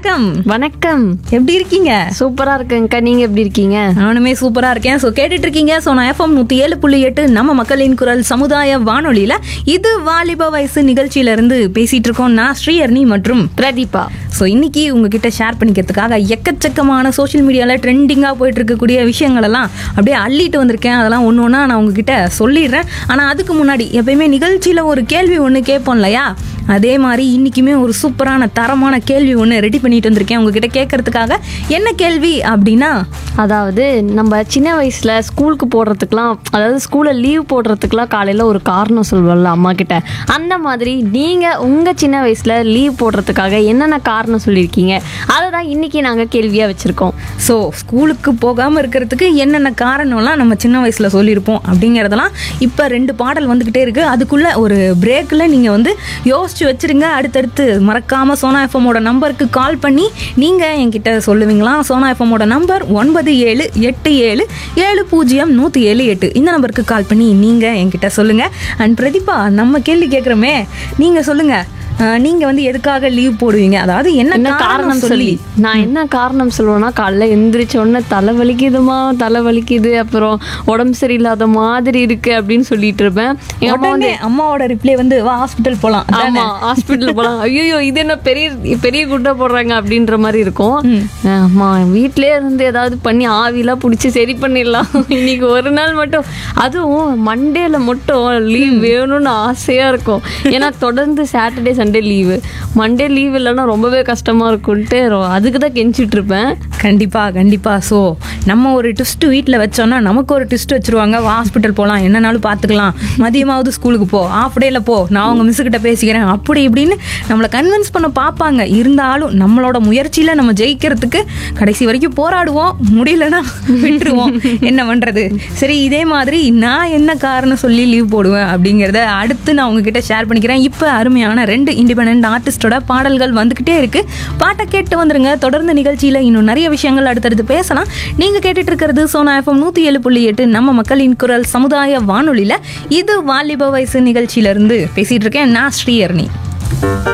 வணக்கம் வணக்கம் எப்படி இருக்கீங்க சூப்பரா இருக்குங்கக்கா நீங்க எப்படி இருக்கீங்க நானுமே சூப்பரா இருக்கேன் ஸோ கேட்டுட்டு இருக்கீங்க ஸோ நான் எஃப்எம் நூற்றி ஏழு புள்ளி எட்டு நம்ம மக்களின் குரல் சமுதாய வானொலியில இது வாலிப வயசு நிகழ்ச்சியில இருந்து பேசிட்டு இருக்கோம் நான் ஸ்ரீஹர்னி மற்றும் பிரதீபா ஸோ இன்னைக்கு உங்ககிட்ட ஷேர் பண்ணிக்கிறதுக்காக எக்கச்சக்கமான சோஷியல் மீடியாவில் ட்ரெண்டிங்காக போயிட்டு இருக்கக்கூடிய விஷயங்கள் எல்லாம் அப்படியே அள்ளிட்டு வந்திருக்கேன் அதெல்லாம் ஒன்று ஒன்றா நான் உங்ககிட்ட சொல்லிடுறேன் ஆனால் அதுக்கு முன்னாடி எப்பயுமே நிகழ்ச்சியில் ஒரு கேள்வி ஒன்று கேட்போம் இல்லையா அதே மாதிரி இன்னைக்குமே ஒரு சூப்பரான தரமான கேள்வி ஒன்று ரெடி பண்ணிட்டு வந்திருக்கேன் உங்ககிட்ட கேட்கறதுக்காக என்ன கேள்வி அப்படின்னா அதாவது நம்ம சின்ன வயசுல ஸ்கூலுக்கு போடுறதுக்குலாம் அதாவது ஸ்கூல்ல லீவ் போடுறதுக்குலாம் காலையில ஒரு காரணம் சொல்வோம்ல அம்மா கிட்ட அந்த மாதிரி நீங்க உங்க சின்ன வயசுல லீவ் போடுறதுக்காக என்னென்ன காரணம் சொல்லியிருக்கீங்க அதை தான் இன்னைக்கு நாங்க கேள்வியா வச்சிருக்கோம் ஸோ ஸ்கூலுக்கு போகாமல் இருக்கிறதுக்கு என்னென்ன காரணம்லாம் நம்ம சின்ன வயசில் சொல்லியிருப்போம் அப்படிங்கிறதெல்லாம் இப்போ ரெண்டு பாடல் வந்துக்கிட்டே இருக்குது அதுக்குள்ளே ஒரு பிரேக்கில் நீங்கள் வந்து யோசிச்சு வச்சிருங்க அடுத்தடுத்து மறக்காமல் சோனா எஃப்எம்மோட நம்பருக்கு கால் பண்ணி நீங்கள் என்கிட்ட சொல்லுவீங்களா சோனா எஃப்எம்மோட நம்பர் ஒன்பது ஏழு எட்டு ஏழு ஏழு பூஜ்ஜியம் நூற்றி ஏழு எட்டு இந்த நம்பருக்கு கால் பண்ணி நீங்கள் என்கிட்ட சொல்லுங்கள் அண்ட் பிரதீபா நம்ம கேள்வி கேட்குறோமே நீங்கள் சொல்லுங்கள் நீங்கள் வந்து எதுக்காக லீவ் போடுவீங்க அதாவது என்ன என்ன காரணம் சொல்லி நான் என்ன காரணம் சொல்லுவேன்னா காலைல எந்திரிச்ச உடனே தலை வலிக்குதுமா தலை வலிக்குது அப்புறம் உடம்பு சரியில்லாத மாதிரி இருக்கு அப்படின்னு சொல்லிட்டு இருப்பேன் எங்க அம்மா வந்து உடனே அம்மாவோட ரிப்ளை வந்து வா ஹாஸ்பிட்டல் போலாம் ஆமா ஹாஸ்பிட்டல் போலாம் ஐயோ இது என்ன பெரிய பெரிய குட்டை போடுறாங்க அப்படின்ற மாதிரி இருக்கும் அம்மா வீட்லயே இருந்து ஏதாவது பண்ணி ஆவிலாம் பிடிச்சி சரி பண்ணிடலாம் இன்னைக்கு ஒரு நாள் மட்டும் அதுவும் மண்டேல மட்டும் லீவ் வேணும்னு ஆசையா இருக்கும் ஏன்னா தொடர்ந்து Saturday Sunday leave Monday leave இல்லைன்னா ரொம்பவே கஷ்டமா இருக்கும்ட்டு ரொ- அதுக்கு தான் கெஞ்சிட்டு இருப்பேன் கண்டிப்பா கண்டிப்பா ஸோ நம்ம ஒரு ட்விஸ்ட் வீட்டில் வச்சோம்னா நமக்கு ஒரு ட்விஸ்ட் வச்சிருவாங்க வா ஹாஸ்பிட்டல் போகலாம் என்னனாலும் பார்த்துக்கலாம் மதியமாவது ஸ்கூலுக்கு போ ஆஃப் டேல போ நான் அவங்க மிஸ் கிட்ட பேசிக்கிறேன் அப்படி இப்படின்னு நம்மளை கன்வின்ஸ் பண்ண பார்ப்பாங்க இருந்தாலும் நம்மளோட முயற்சியில நம்ம ஜெயிக்கிறதுக்கு கடைசி வரைக்கும் போராடுவோம் முடியலன்னா விட்டுருவோம் என்ன பண்றது சரி இதே மாதிரி நான் என்ன காரணம் சொல்லி லீவ் போடுவேன் அப்படிங்கிறத அடுத்து நான் உங்ககிட்ட ஷேர் பண்ணிக்கிறேன் இப்போ அருமையான ரெண்டு இண்டிபெண்ட் ஆர்டிஸ்டோட பாடல்கள் வந்துகிட்டே இருக்கு பாட்டை கேட்டு வந்துருங்க தொடர்ந்து நிகழ்ச்சியில இன்னும் நிறைய விஷயங்கள் அடுத்தடுத்து பேசலாம் நீங்க கேட்டுட்டு இருக்கிறது சோனா எஃப்எம் நூத்தி ஏழு புள்ளி எட்டு நம்ம மக்களின் குரல் சமுதாய வானொலியில இது வாலிப வயசு நிகழ்ச்சியில இருந்து பேசிட்டு இருக்கேன் நான் ஸ்ரீயர்னி